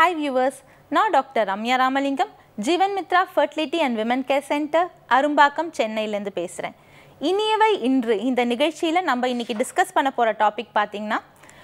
hi viewers நான் doctor Ramya Ramalingam Jeevan Mitra fertility and women care centre Arumbakkam சென்னையிலேருந்து பேசுகிறேன் இனியவை இன்று இந்த நிகழ்ச்சியில் நம்ம இன்னைக்கு டிஸ்கஸ் பண்ண போகிற டாபிக் பார்த்தீங்கன்னா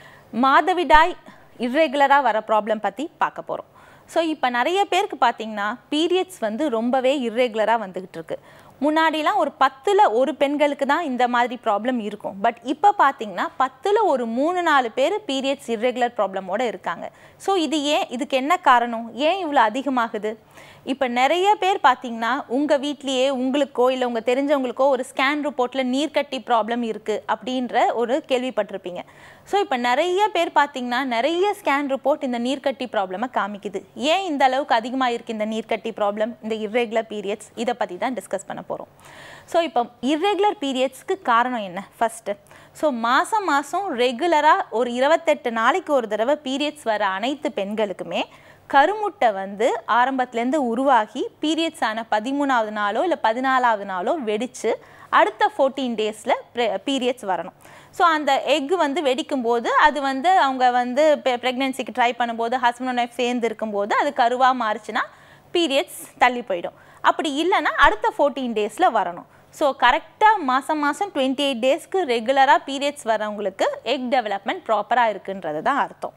மாதவிடாய் இர்ரெகுலராக வர ப்ராப்ளம் பற்றி பார்க்க போகிறோம் ஸோ இப்போ நிறைய பேருக்கு பார்த்தீங்கன்னா பீரியட்ஸ் வந்து ரொம்பவே இர்ரெகுலராக வந்துக்கிட்டு இருக்கு முன்னாடிலாம் ஒரு பத்தில் ஒரு பெண்களுக்கு தான் இந்த மாதிரி ப்ராப்ளம் இருக்கும் பட் இப்போ பார்த்தீங்கன்னா பத்தில் ஒரு மூணு நாலு பேர் பீரியட்ஸ் இர்ரெகுலர் ப்ராப்ளமோட இருக்காங்க ஸோ இது ஏன் இதுக்கு என்ன காரணம் ஏன் இவ்வளோ அதிகமாகுது இப்போ நிறைய பேர் பார்த்தீங்கன்னா உங்கள் வீட்லேயே உங்களுக்கோ இல்லை உங்கள் தெரிஞ்சவங்களுக்கோ ஒரு ஸ்கேன் ரிப்போர்ட்டில் நீர்க்கட்டி ப்ராப்ளம் இருக்குது அப்படின்ற ஒரு கேள்விப்பட்டிருப்பீங்க ஸோ இப்போ நிறைய பேர் பார்த்தீங்கன்னா நிறைய ஸ்கேன் ரிப்போர்ட் இந்த நீர்க்கட்டி ப்ராப்ளமை காமிக்குது ஏன் இந்த அளவுக்கு அதிகமாக இருக்குது இந்த நீர்க்கட்டி ப்ராப்ளம் இந்த இர்ரெகுலர் பீரியட்ஸ் இதை பற்றி தான் டிஸ்கஸ் பண்ண போகிறோம் ஸோ இப்போ இர்ரெகுலர் பீரியட்ஸ்க்கு காரணம் என்ன ஃபஸ்ட்டு ஸோ மாதம் மாதம் ரெகுலராக ஒரு இருபத்தெட்டு நாளைக்கு ஒரு தடவை பீரியட்ஸ் வர அனைத்து பெண்களுக்குமே கருமுட்டை வந்து ஆரம்பத்துலேருந்து உருவாகி பீரியட்ஸ் ஆன பதிமூணாவது நாளோ இல்லை பதினாலாவது நாளோ வெடித்து அடுத்த ஃபோர்டீன் டேஸில் பீரியட்ஸ் வரணும் ஸோ அந்த எக் வந்து வெடிக்கும் போது அது வந்து அவங்க வந்து ப்ரெக்னென்சிக்கு ட்ரை பண்ணும்போது ஹஸ்பண்ட் அண்ட் ஒய்ஃப் சேர்ந்து இருக்கும்போது அது கருவாக மாறுச்சுன்னா பீரியட்ஸ் தள்ளி போயிடும் அப்படி இல்லைன்னா அடுத்த ஃபோர்டீன் டேஸில் வரணும் ஸோ கரெக்டாக மாதம் மாதம் டுவெண்ட்டி எயிட் டேஸ்க்கு ரெகுலராக பீரியட்ஸ் வரவங்களுக்கு எக் டெவலப்மெண்ட் ப்ராப்பராக இருக்குன்றது தான் அர்த்தம்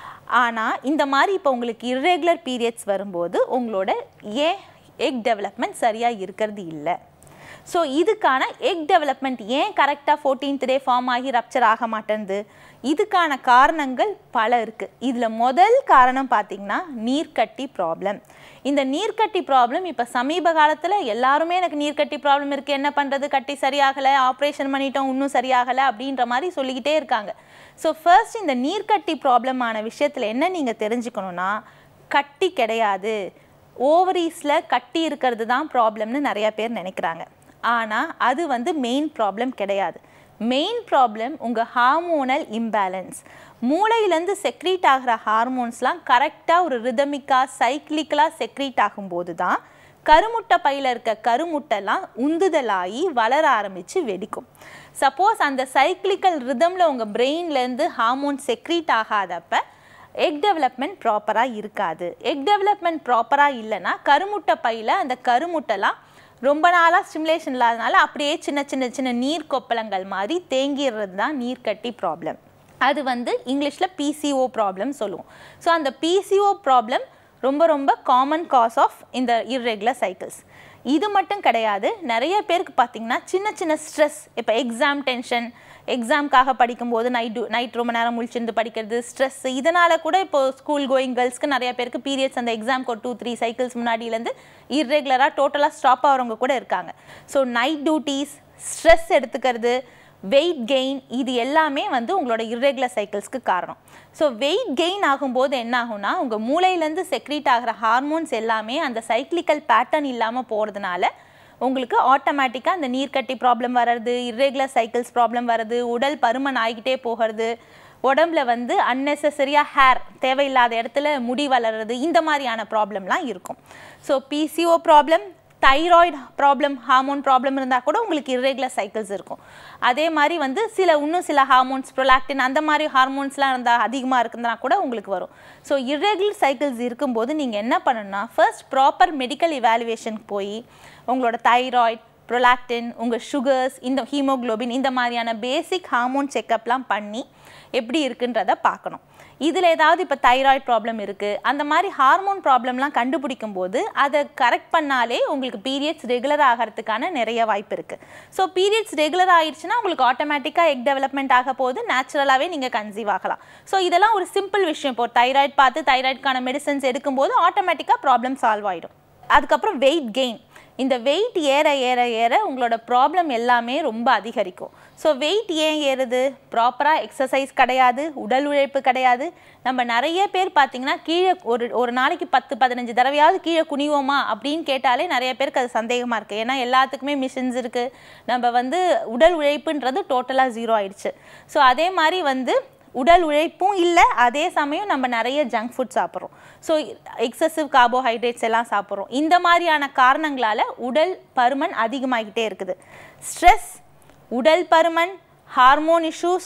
ஆனால் இந்த மாதிரி இப்போ உங்களுக்கு இர்ரெகுலர் பீரியட்ஸ் வரும்போது உங்களோட ஏன் எக் டெவலப்மெண்ட் சரியாக இருக்கிறது இல்லை ஸோ இதுக்கான எக் டெவலப்மெண்ட் ஏன் கரெக்டாக ஃபோர்டீன்த் டே ஃபார்ம் ஆகி ரப்சர் ஆக மாட்டேங்குது இதுக்கான காரணங்கள் பல இருக்குது இதில் முதல் காரணம் பார்த்திங்கன்னா நீர்க்கட்டி ப்ராப்ளம் இந்த நீர்க்கட்டி ப்ராப்ளம் இப்போ சமீப காலத்தில் எல்லாருமே எனக்கு நீர்க்கட்டி ப்ராப்ளம் இருக்குது என்ன பண்ணுறது கட்டி சரியாகலை ஆப்ரேஷன் பண்ணிட்டோம் இன்னும் சரியாகலை அப்படின்ற மாதிரி சொல்லிக்கிட்டே இருக்காங்க ஸோ ஃபர்ஸ்ட் இந்த நீர்க்கட்டி ப்ராப்ளமான விஷயத்தில் என்ன நீங்கள் தெரிஞ்சுக்கணுன்னா கட்டி கிடையாது ஓவரீஸில் கட்டி இருக்கிறது தான் ப்ராப்ளம்னு நிறைய பேர் நினைக்கிறாங்க ஆனால் அது வந்து மெயின் ப்ராப்ளம் கிடையாது மெயின் ப்ராப்ளம் உங்கள் ஹார்மோனல் இம்பேலன்ஸ் மூளையிலேருந்து செக்ரீட் ஆகிற ஹார்மோன்ஸ்லாம் கரெக்டாக ஒரு ரிதமிக்காக சைக்கிளிக்கலாக செக்ரீட் ஆகும்போது தான் கருமுட்டை பையில் இருக்க கருமுட்டைலாம் உந்துதலாகி வளர ஆரம்பித்து வெடிக்கும் சப்போஸ் அந்த சைக்கிளிக்கல் ரிதமில் உங்கள் பிரெயின்லேருந்து ஹார்மோன் செக்ரீட் ஆகாதப்ப எக் டெவலப்மெண்ட் ப்ராப்பராக இருக்காது எக் டெவலப்மெண்ட் ப்ராப்பராக இல்லைன்னா கருமுட்டை பையில் அந்த கருமுட்டைலாம் ரொம்ப நாளாக ஸ்டிமுலேஷன் இல்லாதனால அப்படியே சின்ன சின்ன சின்ன நீர் கொப்பளங்கள் மாதிரி தேங்கிடுறது தான் நீர்க்கட்டி ப்ராப்ளம் அது வந்து இங்கிலீஷில் பிசிஓ ப்ராப்ளம் சொல்லுவோம் ஸோ அந்த பிசிஓ ப்ராப்ளம் ரொம்ப ரொம்ப காமன் காஸ் ஆஃப் இந்த இர்ரெகுலர் சைக்கிள்ஸ் இது மட்டும் கிடையாது நிறைய பேருக்கு பார்த்தீங்கன்னா சின்ன சின்ன ஸ்ட்ரெஸ் இப்போ எக்ஸாம் டென்ஷன் எக்ஸாம்க்காக படிக்கும்போது நைட்டு நைட் ரொம்ப நேரம் முழிச்சிருந்து படிக்கிறது ஸ்ட்ரெஸ் இதனால் கூட இப்போ ஸ்கூல் கோயிங் கேர்ள்ஸ்க்கு நிறைய பேருக்கு பீரியட்ஸ் அந்த எக்ஸாம்க்கு ஒரு டூ த்ரீ சைக்கிள்ஸ் முன்னாடியிலேருந்து இர்ரெகுலராக டோட்டலாக ஸ்டாப் ஆகிறவங்க கூட இருக்காங்க ஸோ நைட் டியூட்டிஸ் ஸ்ட்ரெஸ் எடுத்துக்கிறது வெயிட் கெயின் இது எல்லாமே வந்து உங்களோட இர்ரெகுலர் சைக்கிள்ஸ்க்கு காரணம் ஸோ வெயிட் கெயின் ஆகும்போது என்ன ஆகும்னா உங்கள் மூளையிலேருந்து செக்ரீட் ஆகிற ஹார்மோன்ஸ் எல்லாமே அந்த சைக்ளிக்கல் பேட்டர்ன் இல்லாமல் போகிறதுனால உங்களுக்கு ஆட்டோமேட்டிக்காக அந்த நீர்க்கட்டி ப்ராப்ளம் வர்றது இர்ரெகுலர் சைக்கிள்ஸ் ப்ராப்ளம் வர்றது உடல் பருமன் ஆகிக்கிட்டே போகிறது உடம்புல வந்து அன்னெசரியாக ஹேர் தேவையில்லாத இடத்துல முடி வளர்றது இந்த மாதிரியான ப்ராப்ளம்லாம் இருக்கும் so PCO problem thyroid problem hormone problem இருந்தால் கூட உங்களுக்கு இர்ரெகுலர் சைக்கிள்ஸ் இருக்கும் அதே மாதிரி வந்து சில இன்னும் சில ஹார்மோன்ஸ் ப்ரொலாக்டின் அந்த மாதிரி ஹார்மோன்ஸ்லாம் இருந்தால் அதிகமாக இருக்குதுன்னா கூட உங்களுக்கு வரும் ஸோ இர்ரெகுலர் சைக்கிள்ஸ் இருக்கும்போது நீங்கள் என்ன பண்ணணும்னா ஃபர்ஸ்ட் ப்ராப்பர் மெடிக்கல் இவாலுவேஷனுக்கு போய் உங்களோட தைராய்டு ப்ரொலாக்டின் உங்கள் சுகர்ஸ் இந்த ஹீமோக்ளோபின் இந்த மாதிரியான பேசிக் ஹார்மோன் செக்கப்லாம் பண்ணி எப்படி இருக்குன்றத பார்க்கணும் இதில் ஏதாவது இப்போ தைராய்டு ப்ராப்ளம் இருக்குது அந்த மாதிரி ஹார்மோன் ப்ராப்ளம்லாம் கண்டுபிடிக்கும் போது அதை கரெக்ட் பண்ணாலே உங்களுக்கு பீரியட்ஸ் ரெகுலர் ஆகிறதுக்கான நிறைய வாய்ப்பு இருக்குது ஸோ பீரியட்ஸ் ரெகுலர் ஆயிடுச்சுன்னா உங்களுக்கு ஆட்டோமேட்டிக்காக எக் டெவலப்மெண்ட் ஆக போது நேச்சுரலாகவே நீங்கள் கன்சீவ் ஆகலாம் ஸோ இதெல்லாம் ஒரு சிம்பிள் விஷயம் இப்போ தைராய்டு பார்த்து தைராய்டுக்கான மெடிசன்ஸ் எடுக்கும்போது ஆட்டோமேட்டிக்காக ப்ராப்ளம் சால்வ் ஆகிடும் அதுக்கப்புறம் வெயிட் கெயின் இந்த வெயிட் ஏற ஏற ஏற உங்களோட ப்ராப்ளம் எல்லாமே ரொம்ப அதிகரிக்கும் ஸோ வெயிட் ஏன் ஏறுது ப்ராப்பராக எக்ஸசைஸ் கிடையாது உடல் உழைப்பு கிடையாது நம்ம நிறைய பேர் பார்த்தீங்கன்னா கீழே ஒரு ஒரு நாளைக்கு பத்து பதினஞ்சு தடவையாவது கீழே குனிவோமா அப்படின்னு கேட்டாலே நிறைய பேருக்கு அது சந்தேகமாக இருக்குது ஏன்னா எல்லாத்துக்குமே மிஷின்ஸ் இருக்குது நம்ம வந்து உடல் உழைப்புன்றது டோட்டலாக ஜீரோ ஆயிடுச்சு ஸோ அதே மாதிரி வந்து உடல் உழைப்பும் இல்லை அதே சமயம் நம்ம நிறைய ஜங்க் ஃபுட் சாப்பிட்றோம் ஸோ எக்ஸசிவ் கார்போஹைட்ரேட்ஸ் எல்லாம் சாப்பிட்றோம் இந்த மாதிரியான காரணங்களால் உடல் பருமன் அதிகமாகிட்டே இருக்குது ஸ்ட்ரெஸ் உடல் பருமன் ஹார்மோன் இஷ்யூஸ்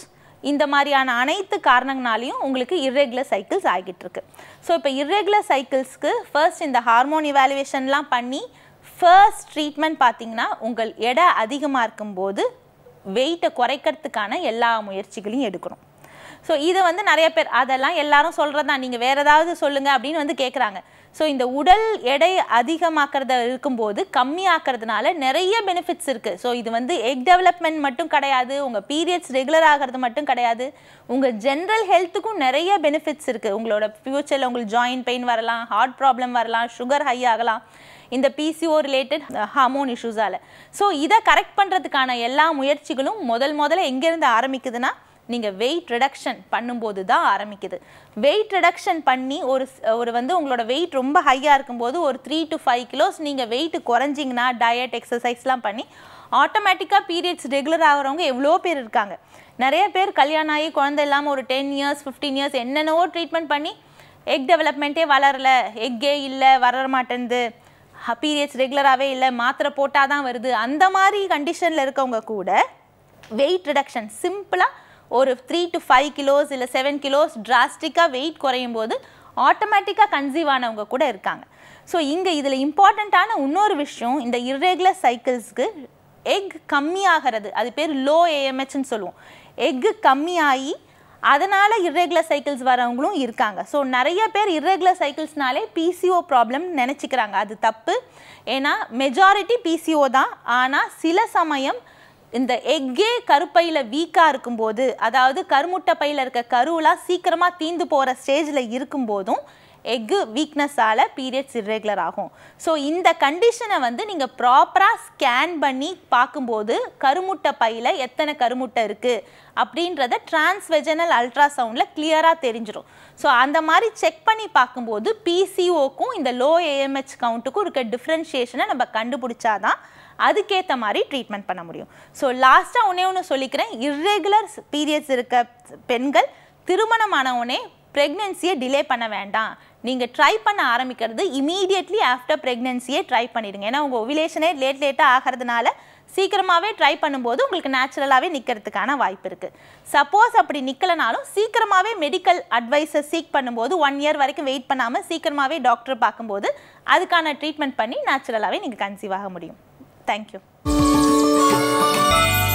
இந்த மாதிரியான அனைத்து காரணங்களாலையும் உங்களுக்கு irregular சைக்கிள்ஸ் ஆகிட்டு இருக்கு ஸோ இப்போ irregular சைக்கிள்ஸ்க்கு ஃபர்ஸ்ட் இந்த ஹார்மோன் இவாலுவேஷன்லாம் பண்ணி ஃபர்ஸ்ட் ட்ரீட்மெண்ட் பார்த்தீங்கன்னா உங்கள் எடை அதிகமாக இருக்கும்போது வெயிட்டை குறைக்கிறதுக்கான எல்லா முயற்சிகளையும் எடுக்கணும் ஸோ இதை வந்து நிறைய பேர் அதெல்லாம் எல்லாரும் சொல்கிறது தான் நீங்கள் வேறு ஏதாவது சொல்லுங்கள் அப்படின்னு வந்து கேட்குறாங்க ஸோ இந்த உடல் எடை அதிகமாக்குறத இருக்கும்போது கம்மியாக்குறதுனால நிறைய பெனிஃபிட்ஸ் இருக்குது ஸோ இது வந்து எக் டெவலப்மெண்ட் மட்டும் கிடையாது உங்கள் பீரியட்ஸ் ரெகுலர் ஆகிறது மட்டும் கிடையாது உங்கள் ஜென்ரல் ஹெல்த்துக்கும் நிறைய பெனிஃபிட்ஸ் இருக்குது உங்களோட ஃப்யூச்சரில் உங்களுக்கு ஜாயின்ட் பெயின் வரலாம் ஹார்ட் ப்ராப்ளம் வரலாம் சுகர் ஹை ஆகலாம் இந்த பிசிஓ ரிலேட்டட் ஹார்மோன் இஷ்யூஸால் ஸோ இதை கரெக்ட் பண்ணுறதுக்கான எல்லா முயற்சிகளும் முதல் முதல்ல எங்கேருந்து ஆரம்பிக்குதுன்னா நீங்கள் வெயிட் ரிடக்ஷன் பண்ணும்போது தான் ஆரம்பிக்குது வெயிட் ரிடக்ஷன் பண்ணி ஒரு ஸ்- ஒரு வந்து உங்களோட வெயிட் ரொம்ப ஹையாக இருக்கும்போது ஒரு த்ரீ டு ஃபைவ் கிலோஸ் நீங்கள் வெயிட் குறைஞ்சிங்கன்னா டயட் எக்ஸசைஸ்லாம் பண்ணி ஆட்டோமேட்டிக்காக பீரியட்ஸ் ரெகுலர் ஆகிறவங்க எவ்வளோ பேர் இருக்காங்க நிறைய பேர் கல்யாணம் ஆகி குழந்தை இல்லாமல் ஒரு டென் இயர்ஸ் ஃபிஃப்டீன் இயர்ஸ் என்னென்னவோ ட்ரீட்மெண்ட் பண்ணி எக் டெவலப்மெண்ட்டே வளரல எக்கே இல்லை வளர மாட்டேங்குது பீரியட்ஸ் ரெகுலராகவே இல்லை மாத்திரை போட்டால் தான் வருது அந்த மாதிரி கண்டிஷனில் இருக்கவங்க கூட வெயிட் ரிடக்ஷன் சிம்பிளாக ஒரு த்ரீ டு ஃபைவ் கிலோஸ் இல்லை செவன் கிலோஸ் டிராஸ்டிக்காக வெயிட் குறையும் போது ஆட்டோமேட்டிக்காக கன்சீவ் ஆனவங்க கூட இருக்காங்க ஸோ இங்கே இதில் இம்பார்ட்டண்ட்டான இன்னொரு விஷயம் இந்த irregular சைக்கிள்ஸ்க்கு எக் கம்மியாகிறது அது பேர் லோ ஏஎம்ஹெச்னு சொல்லுவோம் எக்கு கம்மியாகி அதனால் irregular சைக்கிள்ஸ் வரவங்களும் இருக்காங்க ஸோ நிறைய பேர் irregular சைக்கிள்ஸ்னாலே பிசிஓ ப்ராப்ளம் நினச்சிக்கிறாங்க அது தப்பு ஏன்னா மெஜாரிட்டி பிசிஓ தான் ஆனால் சில சமயம் இந்த எக்கே கருப்பையில் வீக்காக இருக்கும்போது அதாவது கருமுட்டை பையில் இருக்க கருவெலாம் சீக்கிரமாக தீந்து போகிற ஸ்டேஜில் இருக்கும்போதும் எக்கு வீக்னஸால் பீரியட்ஸ் irregular ஆகும் ஸோ இந்த கண்டிஷனை வந்து நீங்கள் ப்ராப்பராக ஸ்கேன் பண்ணி பார்க்கும்போது கருமுட்டை பையில் எத்தனை கருமுட்டை இருக்குது அப்படின்றத டிரான்ஸ்வெஜனல் அல்ட்ராசவுண்டில் கிளியராக தெரிஞ்சிடும் ஸோ அந்த மாதிரி செக் பண்ணி பார்க்கும்போது பிசிஓக்கும் இந்த லோ ஏஎம்ஹெச் கவுண்ட்டுக்கும் இருக்க டிஃப்ரென்ஷியேஷனை நம்ம கண்டுபிடிச்சாதான் அதுக்கேற்ற மாதிரி ட்ரீட்மெண்ட் பண்ண முடியும் ஸோ லாஸ்ட்டாக ஒன்றே ஒன்று சொல்லிக்கிறேன் irregular பீரியட்ஸ் இருக்க பெண்கள் திருமணமானவுடனே ப்ரெக்னென்சியை டிலே பண்ண வேண்டாம் நீங்கள் ட்ரை பண்ண ஆரம்பிக்கிறது இமீடியட்லி ஆஃப்டர் ப்ரெக்னென்சியே ட்ரை பண்ணிடுங்க ஏன்னா உங்கள் ஒவிலேஷனே லேட் லேட்டாக ஆகிறதுனால சீக்கிரமாகவே ட்ரை பண்ணும்போது உங்களுக்கு நேச்சுரலாகவே நிற்கிறதுக்கான வாய்ப்பு இருக்குது சப்போஸ் அப்படி நிற்கலனாலும் சீக்கிரமாகவே மெடிக்கல் அட்வைஸை சீக் பண்ணும்போது ஒன் இயர் வரைக்கும் வெயிட் பண்ணாமல் சீக்கிரமாகவே டாக்டர் பார்க்கும்போது அதுக்கான ட்ரீட்மெண்ட் பண்ணி நேச்சுரலாகவே நீங்கள் கன்சீவ் ஆக முடியும் தேங்க்யூ